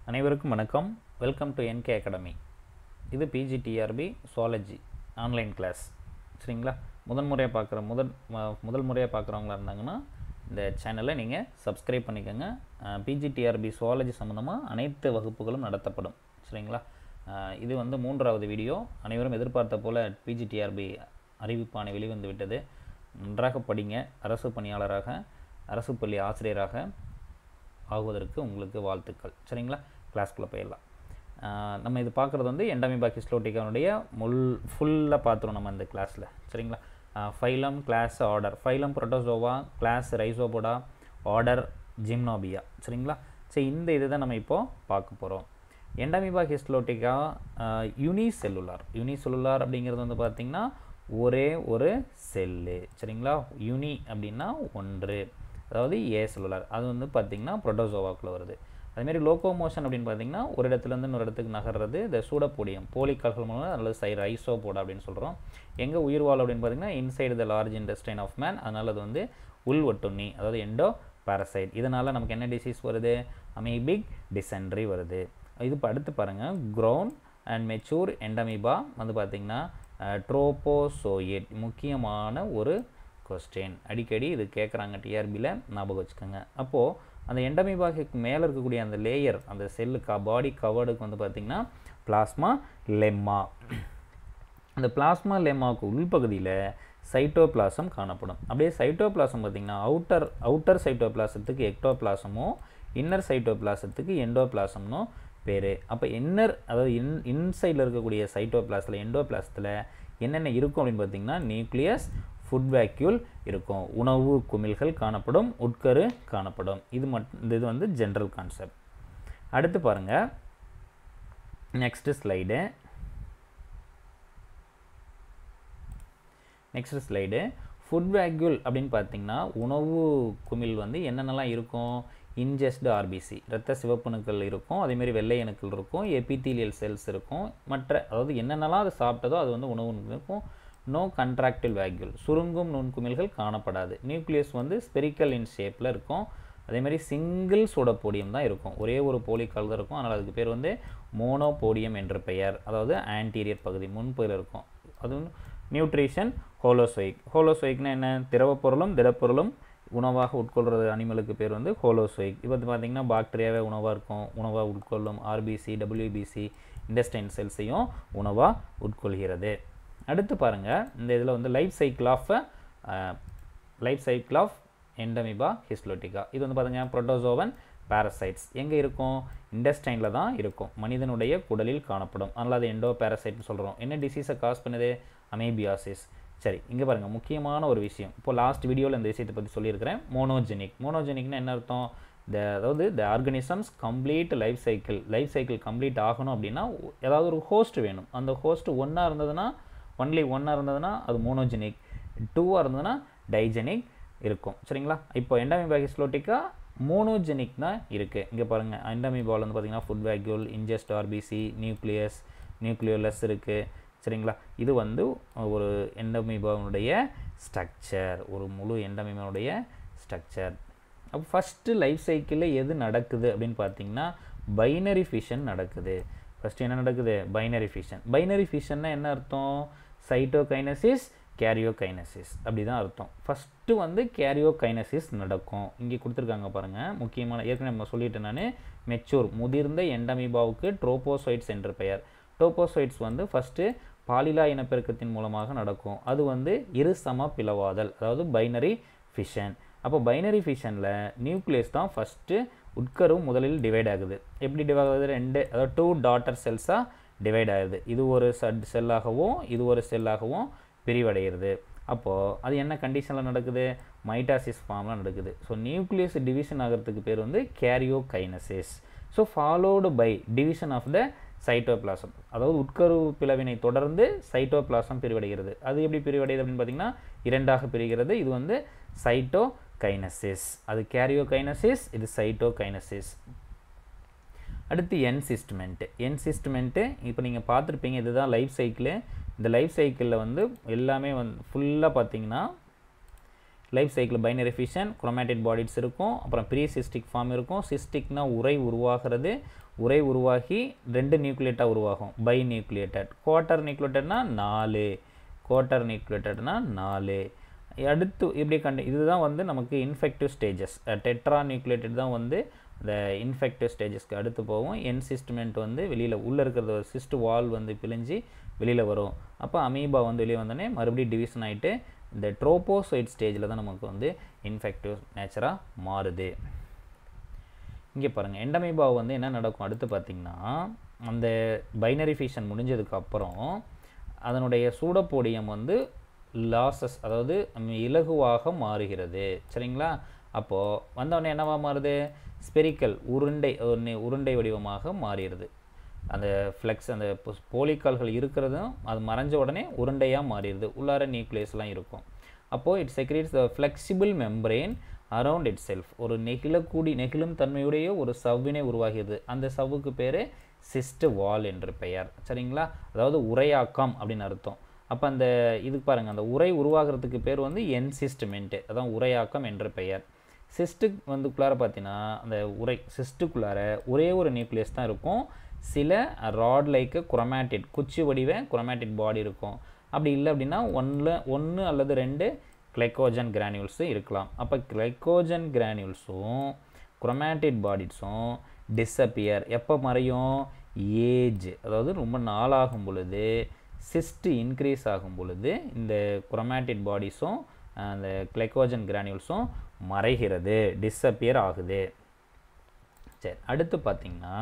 அனைவருக்கும் வணக்கம் welcome to NK academy இது பிஜிடிஆர்பி சுவாலஜி ஆன்லைன் கிளாஸ் சரிங்களா முதல் முறையாக பார்க்குற முதல் ம- முதல் முறையாக பார்க்குறவங்களா இருந்தாங்கன்னா இந்த சேனலை நீங்கள் சப்ஸ்கிரைப் பண்ணிக்கோங்க பிஜிடிஆர்பி சுவாலஜி சம்மந்தமாக அனைத்து வகுப்புகளும் நடத்தப்படும் சரிங்களா அஹ் இது வந்து மூன்றாவது வீடியோ அனைவரும் எதிர்பார்த்த போல் பிஜிடிஆர்பி அறிவிப்பானை வெளிவந்து விட்டது நன்றாக படிங்க அரசு பணியாளராக அரசு பள்ளி ஆசிரியராக ஆகுவதற்கு உங்களுக்கு வாழ்த்துக்கள் சரிங்களா கிளாஸ்க்குள்ளே போயிடலாம் ஆஹ் நம்ம இது பார்க்குறது வந்து எண்டமிபா கிஸ்லோட்டிகானுடைய முல் ஃபுல்லாக பார்த்துருவோம் நம்ம இந்த கிளாஸில் சரிங்களா phylum class order phylum protozoa class rhizopoda order gymnamoebia சரிங்களா சரி இந்த இது தான் நம்ம இப்போது பார்க்க போகிறோம் எண்டமிபா ஹிஸ்லோட்டிகா யூனிசெல்லுலார் யூனிசெல்லுலார் அப்படிங்கிறது வந்து பார்த்திங்கன்னா ஒரே ஒரு செல்லு சரிங்களா யூனி அப்படின்னா ஒன்று அதாவது ஏ செல்லுலார் அது வந்து பார்த்திங்கன்னா புரோட்டோசோவாக்குள்ள வருது அதுமாரி லோகோமோஷன் அப்படின்னு பார்த்தீங்கன்னா ஒரு இடத்துலேருந்து இன்னொரு இடத்துக்கு நகர்றது இந்த சூடப்போடியம் போலிக்கால்கள் மூலம் அல்லது சை ரைசோபோடா அப்படின்னு சொல்கிறோம் எங்கே உயிர் வாழ் அப்படின்னு பார்த்தீங்கன்னா inside the large intestine of man அதனால் அது வந்து உள் ஒட்டுண்ணி அதாவது எண்டோ பாரசைட் இதனால் நமக்கு என்ன டிசீஸ் வருது அமீபிக் டிசென்ட்ரி வருது இது இப்போ அடுத்து பாருங்கள் க்ரௌன் அண்ட் மெச்சூர் எண்டமிபா வந்து பார்த்திங்கன்னா ட்ரோபோசோயேட் முக்கியமான ஒரு கொஸ்டின் அடிக்கடி இது கேட்குறாங்க டிஆர்பியில் ஞாபகம் வச்சுக்கோங்க அப்போது அந்த எண்டமிபாக்கு மேலே இருக்கக்கூடிய அந்த லேயர் அந்த செல்லு க பாடி கவர்டுக்கு வந்து பார்த்திங்கன்னா பிளாஸ்மா லெம்மா அந்த பிளாஸ்மா லெம்மாவுக்கு உள்பகுதியில் சைட்டோபிளாசம் காணப்படும் அப்படியே சைட்டோபிளாசம் பார்த்திங்கன்னா அவுட்டர் அவுட்டர் சைட்டோபிளாசத்துக்கு எக்டோபிளாசமும் இன்னர் சைட்டோபிளாசத்துக்கு எண்டோபிளாசம்னு பேர் அப்போ இன்னர் அதாவது இன் இன்சைடில் இருக்கக்கூடிய சைட்டோபிளாஸில் எண்டோபிளாசத்தில் என்னென்ன இருக்கும் அப்படின்னு பார்த்தீங்கன்னா நியூக்ளியஸ் ஃபுட் வேக்யூல் இருக்கும் உணவு குமிழ்கள் காணப்படும் உட்கரு காணப்படும் இது மட்டும் இந்த இது வந்து ஜென்ரல் கான்செப்ட் அடுத்து பாருங்கள் next slide next slide food vacuole அப்படின்னு பார்த்தீங்கன்னா உணவு குமிழ் வந்து என்னென்னலாம் இருக்கும் இன்ஜெஸ்டு ஆர்பிசி இரத்த சிவப்பணுக்கள் இருக்கும் அதேமாரி வெள்ளை அணுக்கள் இருக்கும் எபித்தீலியல் செல்ஸ் இருக்கும் மற்ற அதாவது என்னென்னலாம் அது சாப்பிட்டதோ அது வந்து உணவு இருக்கும் நோ கண்ட்ராக்டில் வேக்யூல் சுருங்கும் நுண்குமிழ்கள் காணப்படாது நியூக்ளியஸ் வந்து ஸ்பெரிக்கல் இன் ஷேப்பில் இருக்கும் அதேமாதிரி சிங்கிள் சூடப்போடியம் தான் இருக்கும் ஒரே ஒரு போலிக்கால் தான் இருக்கும் அதனால் அதுக்கு பேர் வந்து மோனோபோடியம் என்ற பெயர் அதாவது ஆன்டீரியர் பகுதி முன்பகுதியில் இருக்கும் அது வந்து நியூட்ரிஷன் ஹோலோசோயிக் ஹோலோசோயிக்னா என்ன திரவப் பொருளும் திடப்பொருளும் உணவாக உட்கொள்கிறது அனிமலுக்கு பேர் வந்து ஹோலோசோயிக் இப்போ வந்து பார்த்திங்கன்னா பாக்டீரியாவே உணவாக இருக்கும் உணவாக உட்கொள்ளும் ஆர்பிசி டபிள்யூபிசி இண்டஸ்டைன் செல்ஸையும் உணவாக உட்கொள்கிறது அடுத்து பாருங்கள் இந்த இதில் வந்து life cycle of life cycle of Entamoeba histolytica இது வந்து பாருங்க புரோட்டோசோவன் பாரசைட்ஸ் எங்கே இருக்கும் இண்டஸ்டைனில் தான் இருக்கும் மனிதனுடைய குடலில் காணப்படும் அதனால் அது எண்டோ பாரசைட்னு சொல்கிறோம் என்ன டிசீஸை காஸ் பண்ணுது அமேபியாசிஸ் சரி இங்கே பாருங்கள் முக்கியமான ஒரு விஷயம் இப்போ லாஸ்ட் வீடியோவில் இந்த விஷயத்தை பற்றி சொல்லியிருக்கிறேன் மோனோஜெனிக் மோனோஜெனிக்னா என்ன அர்த்தம் த அதாவது the organisms complete life cycle life cycle complete ஆகணும் அப்படின்னா ஏதாவது ஒரு ஹோஸ்ட் வேணும் அந்த ஹோஸ்ட் ஒன்றா இருந்ததுன்னா ஒன்லி ஒன்றா இருந்ததுன்னா அது மோனோஜெனிக் டூவாக இருந்ததுன்னா டைஜெனிக் இருக்கும் சரிங்களா இப்போ எண்டாமிபா ஹிஸ்லோட்டிக்கா மோனோஜெனிக் தான் இருக்குது இங்கே பாருங்கள் எண்டாமிபால் வந்து பார்த்திங்கன்னா food vacuole ingest RBC nucleus nucleolus இருக்குது சரிங்களா இது வந்து ஒரு எண்டமிபாவுடைய ஸ்ட்ரக்சர் ஒரு முழு எண்டமிபாவுடைய ஸ்ட்ரக்சர் அப்போ ஃபஸ்ட்டு லைஃப் சைக்கிளில் எது நடக்குது அப்படின்னு பார்த்தீங்கன்னா பைனரி ஃபிஷன் நடக்குது ஃபஸ்ட்டு என்ன நடக்குது பைனரி ஃபிஷன் பைனரி ஃபிஷன்னா என்ன அர்த்தம் சைட்டோகைனசிஸ் கேரியோகைனசிஸ் அப்படி தான் அர்த்தம் ஃபஸ்ட்டு வந்து கேரியோகைனசிஸ் நடக்கும் இங்கே கொடுத்துருக்காங்க பாருங்கள் முக்கியமான ஏற்கனவே நம்ம சொல்லிட்டேன் நான் மெச்சூர் முதிர்ந்த எண்டமிபாவுக்கு ட்ரோபோசைட்ஸ் என்ற பெயர் ட்ரோபோசைட்ஸ் வந்து ஃபஸ்ட்டு பாலிலா இனப்பெருக்கத்தின் மூலமாக நடக்கும் அது வந்து இரு சம பிளவாதல் அதாவது பைனரி ஃபிஷன் அப்போ பைனரி ஃபிஷனில் நியூக்ளியஸ் தான் ஃபஸ்ட்டு உட்கரு முதலில் டிவைட் ஆகுது எப்படி டிவைட் ஆகுது ரெண்டு அதாவது டூ டாட்டர் செல்ஸாக டிவைட் ஆகுது இது ஒரு சட் செல்லாகவும் இது ஒரு செல்லாகவும் பிரிவடைகிறது அப்போது அது என்ன கண்டிஷனில் நடக்குது மைட்டாசிஸ் ஃபார்மில் நடக்குது ஸோ நியூக்ளியஸ் டிவிஷன் ஆகிறதுக்கு பேர் வந்து karyokinesis so followed by division of the cytoplasm அதாவது உட்கரு பிளவினை தொடர்ந்து சைட்டோபிளாசம் பிரிவடைகிறது அது எப்படி பிரிவடையுது அப்படின்னு பார்த்தீங்கன்னா இரண்டாக பிரிகிறது இது வந்து சைட்டோகைனசிஸ் அது கேரியோகைனசிஸ் இது சைட்டோகைனசிஸ் அடுத்து என் சிஸ்டமெண்ட்டு என் சிஸ்டமெண்ட்டு இப்போ நீங்கள் பார்த்துருப்பீங்க இதுதான் லைஃப் சைக்கிள் இந்த லைஃப் சைக்கிளில் வந்து எல்லாமே வந்து ஃபுல்லாக பார்த்தீங்கன்னா life cycle binary fission chromatid bodies இருக்கும் அப்புறம் ப்ரீ சிஸ்டிக் ஃபார்ம் இருக்கும் சிஸ்டிக்னா உரை உருவாகிறது உரை உருவாகி ரெண்டு நியூக்ளியேட்டாக உருவாகும் பை நியூக்ளியேட்டட் குவார்ட்டர் நியூக்ளியேட்டட்னா நாலு குவார்ட்டர் நியூக்ளியேட்டட்னா நாலு அடுத்து இப்படி கண்டு இதுதான் வந்து நமக்கு இன்ஃபெக்டிவ் ஸ்டேஜஸ் டெட்ரா நியூக்ளியேட்டட் தான் வந்து இந்த இன்ஃபெக்டிவ் ஸ்டேஜஸ்க்கு அடுத்து போகும் என் சிஸ்டமெண்ட் வந்து வெளியில் உள்ளே இருக்கிறது ஒரு சிஸ்ட் வால் வந்து பிழிஞ்சு வெளியில் வரும் அப்போ அமீபா வந்து வெளியே வந்தோடனே மறுபடியும் டிவிஷன் ஆகிட்டு இந்த ட்ரோபோசைட் ஸ்டேஜில் தான் நமக்கு வந்து இன்ஃபெக்டிவ் நேச்சராக மாறுது இங்கே பாருங்கள் எண்டமீபா வந்து என்ன நடக்கும் அடுத்து பார்த்திங்கன்னா அந்த பைனரி ஃபிஷன் முடிஞ்சதுக்கப்புறம் அதனுடைய சூடப்போடியம் வந்து லாசஸ் அதாவது இலகுவாக மாறுகிறது சரிங்களா அப்போது வந்தவுடனே என்னவா மாறுது ஸ்பெரிக்கல் உருண்டை உருண்டை வடிவமாக மாறிடுது அந்த ஃப்ளெக்ஸ் அந்த போலிக்கால்கள் இருக்கிறதும் அது மறைஞ்ச உடனே உருண்டையாக மாறிடுது உள்ளார நியூக்ளியஸ்லாம் இருக்கும் அப்போது it secretes the flexible membrane around itself ஒரு நெகிழக்கூடி நெகிழும் தன்மையுடைய ஒரு சவ்வினை உருவாகியது அந்த சவ்வுக்கு பேர் சிஸ்ட் வால் என்று பெயர் சரிங்களா அதாவது உரையாக்கம் அப்படின்னு அர்த்தம் அப்போ அந்த இதுக்கு பாருங்கள் அந்த உரை உருவாகிறதுக்கு பேர் வந்து என்சிஸ்ட்மெண்ட்டு அதான் உரையாக்கம் என்ற பெயர் சிஸ்ட்டுக்கு வந்துக்குள்ளார பார்த்தீங்கன்னா அந்த உரை சிஸ்ட்டுக்குள்ளார ஒரே ஒரு நியூக்ளியஸ் தான் இருக்கும் சில ராட் லைக்கு குரோமேட்டிட் குச்சி வடிவ குரோமேட்டிட் பாடி இருக்கும் அப்படி இல்லை அப்படின்னா ஒன்றில் ஒன்று அல்லது ரெண்டு கிளைக்கோஜன் கிரானியூல்ஸும் இருக்கலாம் அப்போ கிளைக்கோஜன் கிரானியூல்ஸும் குரோமேட்டிட் பாடிஸும் டிஸப்பியர் எப்போ மறையும் ஏஜ் அதாவது ரொம்ப நாளாகும் பொழுது சிஸ்ட்டு இன்க்ரீஸ் ஆகும் பொழுது இந்த குரோமேட்டிட் பாடிஸும் அந்த கிளைக்கோஜன் கிரானியூல்ஸும் மறைகிறது டிஸப்பியர் ஆகுது சரி அடுத்து பார்த்திங்கன்னா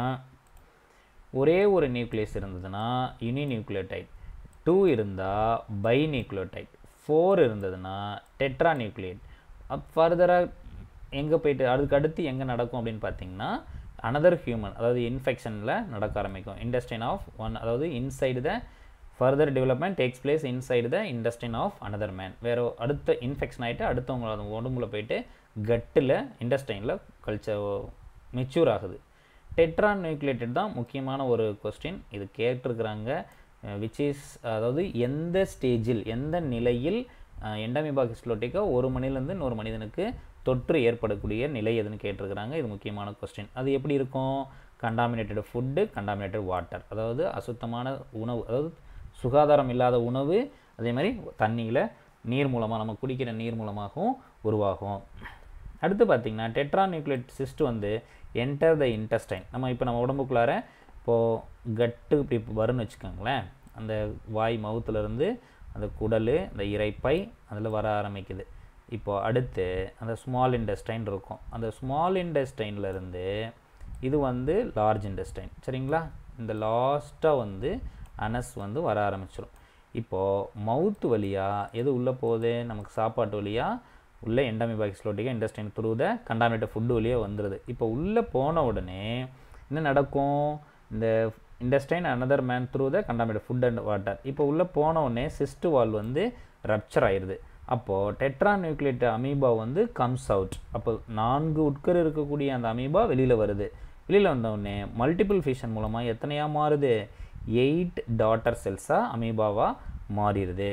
ஒரே ஒரு நியூக்ளியஸ் இருந்ததுன்னா யுனி நியூக்ளியோடைட் டூ இருந்தால் பை நியூக்ளியோடைட் ஃபோர் இருந்ததுன்னா டெட்ரா நியூக்ளியேட் அப் ஃபர்தராக எங்கே போயிட்டு அதுக்கு அடுத்து எங்கே நடக்கும் அப்படின்னு பார்த்தீங்கன்னா அனதர் ஹியூமன் அதாவது இன்ஃபெக்ஷனில் நடக்க ஆரம்பிக்கும் இண்டஸ்ட்ரின் ஆஃப் ஒன் அதாவது inside the further development takes place inside the intestine of another man வேறு அடுத்த இன்ஃபெக்ஷன் ஆகிட்டு அடுத்தவங்க அது உடம்புல போயிட்டு கட்டில் இண்டஸ்ட்ரைனில் கல்ச்சர் மெச்சூர் ஆகுது டெட்ரா நியூக்ளியேட்டட் தான் முக்கியமான ஒரு கொஸ்டின் இது கேட்டிருக்கிறாங்க விச் இஸ் அதாவது எந்த ஸ்டேஜில் எந்த நிலையில் எண்டமிபா ஹிஸ்லோட்டிக்கா ஒரு மணிலேருந்து இன்னொரு மனிதனுக்கு தொற்று ஏற்படக்கூடிய நிலை எதுன்னு கேட்டிருக்கிறாங்க இது முக்கியமான கொஸ்டின் அது எப்படி இருக்கும் கண்டாமினேட்டட் ஃபுட்டு கண்டாமினேட்டட் வாட்டர் அதாவது அசுத்தமான உணவு அதாவது சுகாதாரம் இல்லாத உணவு அதே மாதிரி தண்ணியில் நீர் மூலமாக நம்ம குடிக்கிற நீர் மூலமாகவும் உருவாகும் அடுத்து பார்த்திங்கன்னா டெட்ரா நியூக்ளியேட் சிஸ்ட் வந்து என்டர் த இன்டஸ்டைன் நம்ம இப்போ நம்ம உடம்புக்குள்ளார இப்போது கட்டு இப்படி வரும்னு வச்சுக்கோங்களேன் அந்த வாய் மவுத்துலேருந்து அந்த குடல் அந்த இறைப்பை அதில் வர ஆரம்பிக்குது இப்போது அடுத்து அந்த ஸ்மால் இண்டஸ்டைன் இருக்கும் அந்த ஸ்மால் இண்டஸ்டைன்லேருந்து இது வந்து லார்ஜ் இண்டஸ்டைன் சரிங்களா இந்த லாஸ்ட்டாக வந்து அனஸ் வந்து வர ஆரம்பிச்சிடும் இப்போது மவுத் வழியாக எது உள்ளே போகுது நமக்கு சாப்பாட்டு வழியாக உள்ளே எண்டமிபாக்ஸ்லோட்டிக்கா intestine through the contaminated food வழியாக வந்துடுது இப்போ உள்ளே போன உடனே என்ன நடக்கும் இந்த intestine another man through the contaminated food and water இப்போ உள்ளே போன உடனே சிஸ்ட் வால் வந்து ரப்சர் ஆயிடுது அப்போது டெட்ரா நியூக்ளியேட் அமீபா வந்து கம்ஸ் அவுட் அப்போ நான்கு உட்கரு இருக்கக்கூடிய அந்த அமீபா வெளியில் வருது வெளியில் வந்தவுடனே மல்டிபிள் ஃபிஷன் மூலமாக எத்தனையாக மாறுது எயிட் டாட்டர் செல்ஸாக அமீபாவாக மாறிடுது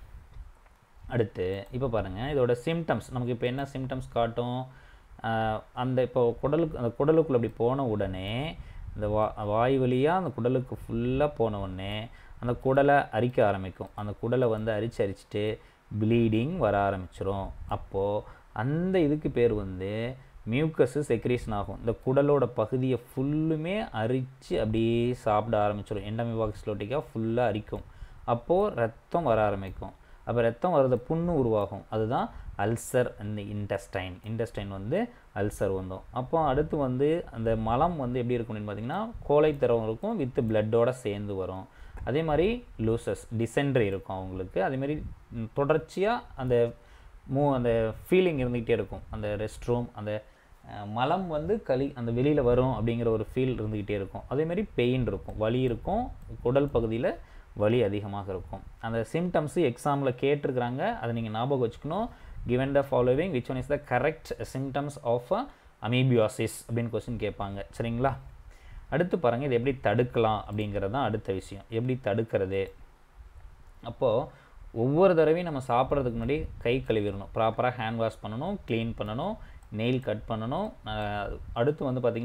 அடுத்து இப்போ பாருங்கள் இதோட சிம்டம்ஸ் நமக்கு இப்போ என்ன சிம்டம்ஸ் காட்டும் அந்த இப்போ குடலுக்கு அந்த குடலுக்குள்ளே அப்படி போன உடனே இந்த வா வாய் வழியாக அந்த குடலுக்கு ஃபுல்லாக போன உடனே அந்த குடலை அரிக்க ஆரம்பிக்கும் அந்த குடலை வந்து அரிச்சு அரிச்சிட்டு ப்ளீடிங் வர ஆரம்பிச்சிரும் அப்போது அந்த இதுக்கு பேர் வந்து மியூக்கஸு செக்ரீஷன் ஆகும் இந்த குடலோட பகுதியை ஃபுல்லுமே அரித்து அப்படியே சாப்பிட ஆரம்பிச்சிடும் எண்டமிபாக்ஸ்லோட்டிக்கா ஃபுல்லாக அரிக்கும் அப்போது ரத்தம் வர ஆரம்பிக்கும் அப்போ ரத்தம் வரத புண்ணு உருவாகும் அதுதான் அல்சர் அந்த இன்டஸ்டைன் இன்டஸ்டைன் வந்து அல்சர் வந்தோம் அப்போ அடுத்து வந்து அந்த மலம் வந்து எப்படி இருக்கும் அப்படின்னு பார்த்தீங்கன்னா கோலை திரவம் இருக்கும் வித் பிளட்டோட சேர்ந்து வரும் அதே மாதிரி லூசஸ் டிசென்ட்ரி இருக்கும் அவங்களுக்கு அதேமாதிரி தொடர்ச்சியாக அந்த மூ அந்த ஃபீலிங் இருந்துக்கிட்டே இருக்கும் அந்த ரெஸ்ட் ரூம் அந்த மலம் வந்து களி அந்த வெளியில் வரும் அப்படிங்கிற ஒரு ஃபீல் இருந்துக்கிட்டே இருக்கும் அதேமாதிரி பெயின் இருக்கும் வலி இருக்கும் குடல் பகுதியில் வலி அதிகமாக இருக்கும் அந்த சிம்டம்ஸு எக்ஸாமில் கேட்டிருக்கிறாங்க அதை நீங்கள் ஞாபகம் வச்சுக்கணும் given the following which one is the correct symptoms of amoebiasis அப்படின்னு கொஸ்டின் கேட்பாங்க சரிங்களா அடுத்து பாருங்கள் இது எப்படி தடுக்கலாம் அப்படிங்கிறது தான் அடுத்த விஷயம் எப்படி தடுக்கிறது அப்போது ஒவ்வொரு தடவையும் நம்ம சாப்பிட்றதுக்கு முன்னாடி கை கழுவிடணும் ப்ராப்பராக ஹேண்ட் வாஷ் பண்ணணும் க்ளீன் பண்ணணும் நெயில் கட் பண்ணணும் அடுத்து வந்து பார்த்திங்கன்னா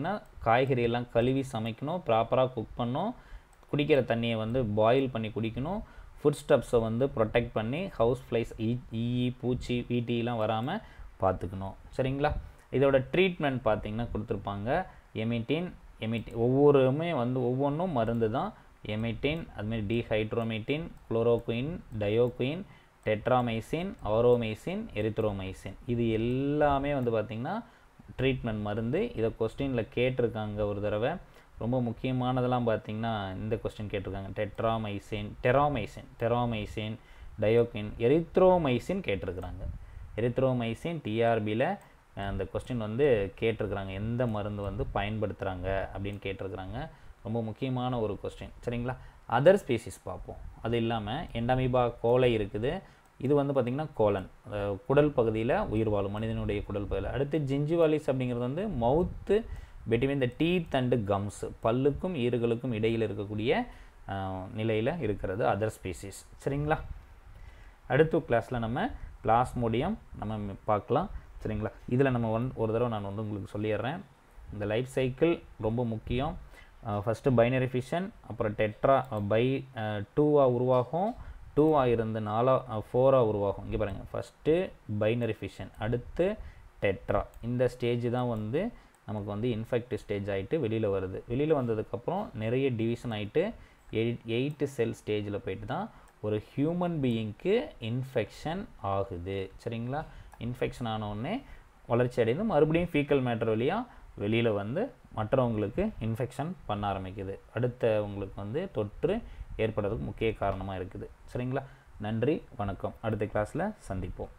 காய்கறியெல்லாம் கழுவி சமைக்கணும் ப்ராப்பராக குக் பண்ணணும் குடிக்கிற தண்ணியை வந்து பாயில் பண்ணி குடிக்கணும் ஃபுட் ஸ்டெப்ஸை வந்து ப்ரொடெக்ட் பண்ணி ஹவுஸ் ஃப்ளைஸ் ஈ ஈ பூச்சி வீட்டிலாம் வராமல் பார்த்துக்கணும் சரிங்களா இதோட ட்ரீட்மெண்ட் பார்த்தீங்கன்னா கொடுத்துருப்பாங்க எமிட்டின் எமிட்டி ஒவ்வொருமே வந்து ஒவ்வொன்றும் மருந்து தான் எமிட்டின் அதுமாரி டீஹைட்ரோமிட்டின் குளோரோகுயின் டயோகுயின் டெட்ராமைசின் ஆரோமைசின் எரித்ரோமைசின் இது எல்லாமே வந்து பார்த்திங்கன்னா ட்ரீட்மெண்ட் மருந்து இதை கொஸ்டினில் கேட்டிருக்காங்க ஒரு தடவை ரொம்ப முக்கியமானதெல்லாம் பார்த்தீங்கன்னா இந்த கொஸ்டின் கேட்டிருக்காங்க டெட்ராமைசின் டெராமைசின் டெராமைசின் டயோகின் எரித்ரோமைசின் கேட்டிருக்கிறாங்க எரித்ரோமைசின் டிஆர்பியில் அந்த கொஸ்டின் வந்து கேட்டிருக்கிறாங்க எந்த மருந்து வந்து பயன்படுத்துகிறாங்க அப்படின்னு கேட்டிருக்கிறாங்க ரொம்ப முக்கியமான ஒரு கொஸ்டின் சரிங்களா அதர் ஸ்பீசிஸ் பார்ப்போம் அது இல்லாமல் எண்டமிபா கோலை இருக்குது இது வந்து பார்த்திங்கன்னா கோலன் குடல் பகுதியில் உயிர் வாழும் மனிதனுடைய குடல் பகுதியில் அடுத்து ஜிஞ்சுவாலிஸ் அப்படிங்கிறது வந்து mouth between the teeth and gums பல்லுக்கும் ஈறுகளுக்கும் இடையில் இருக்கக்கூடிய நிலையில் இருக்கிறது அதர் ஸ்பீசிஸ் சரிங்களா அடுத்த கிளாஸில் நம்ம பிளாஸ்மோடியம் நம்ம பார்க்கலாம் சரிங்களா இதில் நம்ம ஒன் ஒரு தடவை நான் வந்து உங்களுக்கு சொல்லிடுறேன் இந்த லைஃப் சைக்கிள் ரொம்ப முக்கியம் ஃபஸ்ட்டு பைனரி ஃபிஷன் அப்புறம் டெட்ரா பை டூவாக உருவாகும் டூவாக இருந்து நாலாக ஃபோராக உருவாகும் இங்கே பாருங்கள் ஃபஸ்ட்டு பைனரி ஃபிஷன் அடுத்து டெட்ரா இந்த ஸ்டேஜ் தான் வந்து நமக்கு வந்து இன்ஃபெக்டிவ் ஸ்டேஜ் ஆகிட்டு வெளியில் வருது வெளியில் வந்ததுக்கப்புறம் நிறைய டிவிஷன் ஆகிட்டு எயிட் எயிட்டு செல் ஸ்டேஜில் போயிட்டு தான் ஒரு ஹியூமன் பீயிங்க்கு இன்ஃபெக்ஷன் ஆகுது சரிங்களா இன்ஃபெக்ஷன் ஆனவுடனே வளர்ச்சி அடைந்து மறுபடியும் ஃபீக்கல் மேட்டர் வழியாக வெளியில் வந்து மற்றவங்களுக்கு இன்ஃபெக்ஷன் பண்ண ஆரம்பிக்குது அடுத்தவங்களுக்கு வந்து தொற்று ஏற்படுறதுக்கு முக்கிய காரணமாக இருக்குது சரிங்களா நன்றி வணக்கம் அடுத்த கிளாஸில் சந்திப்போம்